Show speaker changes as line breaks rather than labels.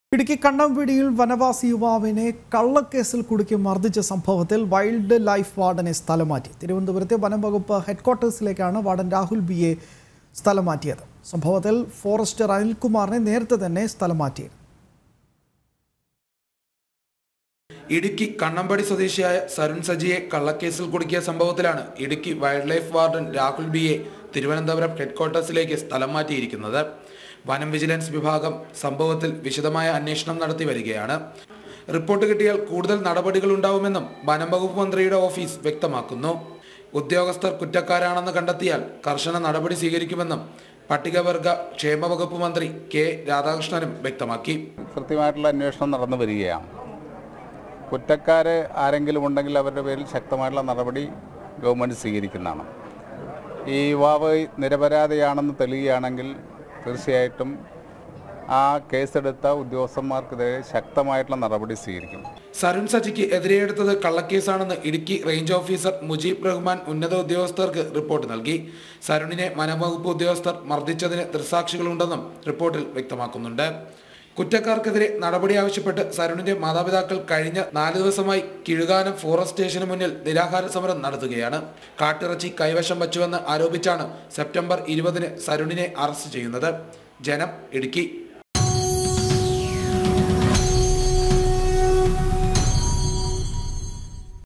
ഇടുക്കി കണ്ണമ്പിടിയിൽ വനവാസി യുവാവിനെ കള്ളക്കേസിൽ കുടുക്കി മർദ്ദിച്ച സംഭവത്തിൽ വൈൽഡ് ലൈഫ് വാർഡനെ സ്ഥലം മാറ്റി തിരുവനന്തപുരത്തെ വനം വകുപ്പ് ഹെഡ്ക്വാർട്ടേഴ്സിലേക്കാണ് വാർഡൻ രാഹുൽ ബി എ സ്ഥലം മാറ്റിയത് സംഭവത്തിൽ ഫോറസ്റ്റർ അനിൽകുമാറിനെ നേരത്തെ തന്നെ സ്ഥലം മാറ്റിയിരുന്നു
ഇടുക്കി കണ്ണമ്പടി സ്വദേശിയായ സരുൺ സജിയെ കള്ളക്കേസിൽ കുടുക്കിയ സംഭവത്തിലാണ് Idukki wild life warden Rahul B A Thiruvananthapuram ഹെഡ്ക്വാർട്ടേഴ്സിലേക്ക് സ്ഥലം മാറ്റിയിരിക്കുന്നത് വനം വിജിലൻസ് വിഭാഗം സംഭവത്തിൽ വിശദമായ അന്വേഷണം നടത്തി വരികയാണ് റിപ്പോർട്ട് കിട്ടിയാൽ കൂടുതൽ നടപടികൾ ഉണ്ടാവുമെന്നും വനം വകുപ്പ് മന്ത്രിയുടെ ഓഫീസ് വ്യക്തമാക്കുന്നു ഉദ്യോഗസ്ഥർ കുറ്റക്കാരാണെന്ന് കണ്ടെത്തിയാൽ കർശന നടപടി സ്വീകരിക്കുമെന്നും പട്ടികവർഗ ക്ഷേമ വകുപ്പ് മന്ത്രി കെ രാധാകൃഷ്ണനും വ്യക്തമാക്കി
കൃത്യമായിട്ടുള്ള അന്വേഷണം നടന്നു വരികയാണ് കുറ്റക്കാർ ആരെങ്കിലും ഉണ്ടെങ്കിൽ അവരുടെ പേരിൽ ശക്തമായിട്ടുള്ള നടപടി ഗവൺമെൻറ് സ്വീകരിക്കുന്നതാണ് ഈ യുവാവ് നിരപരാധിയാണെന്ന് തെളിയുകയാണെങ്കിൽ തീർച്ചയായിട്ടും ആ കേസെടുത്ത ഉദ്യോഗസ്ഥന്മാർക്കെതിരെ ശക്തമായിട്ടുള്ള നടപടി സ്വീകരിക്കും
സരുൺ സജിക്ക് എതിരെയെടുത്തത് കള്ളക്കേസാണെന്ന് ഇടുക്കി റേഞ്ച് ഓഫീസർ മുജീബ് റഹ്മാൻ ഉന്നത ഉദ്യോഗസ്ഥർക്ക് റിപ്പോർട്ട് നൽകി സരുണിനെ വനംവകുപ്പ് ഉദ്യോഗസ്ഥർ മർദ്ദിച്ചതിന് ദൃസാക്ഷികളുണ്ടെന്നും റിപ്പോർട്ടിൽ വ്യക്തമാക്കുന്നുണ്ട് കുറ്റക്കാർക്കെതിരെ നടപടി ആവശ്യപ്പെട്ട് സരുണിന്റെ മാതാപിതാക്കൾ കഴിഞ്ഞ നാല് ദിവസമായി കിഴുകാനം ഫോറസ്റ്റ് സ്റ്റേഷന് മുന്നിൽ നിരാഹാര സമരം നടത്തുകയാണ് കാട്ടിറച്ചി കൈവശം വച്ചുവെന്ന് ആരോപിച്ചാണ് സെപ്റ്റംബർ ഇരുപതിന് സരുണിനെ അറസ്റ്റ് ചെയ്യുന്നത് ജനം ഇടുക്കി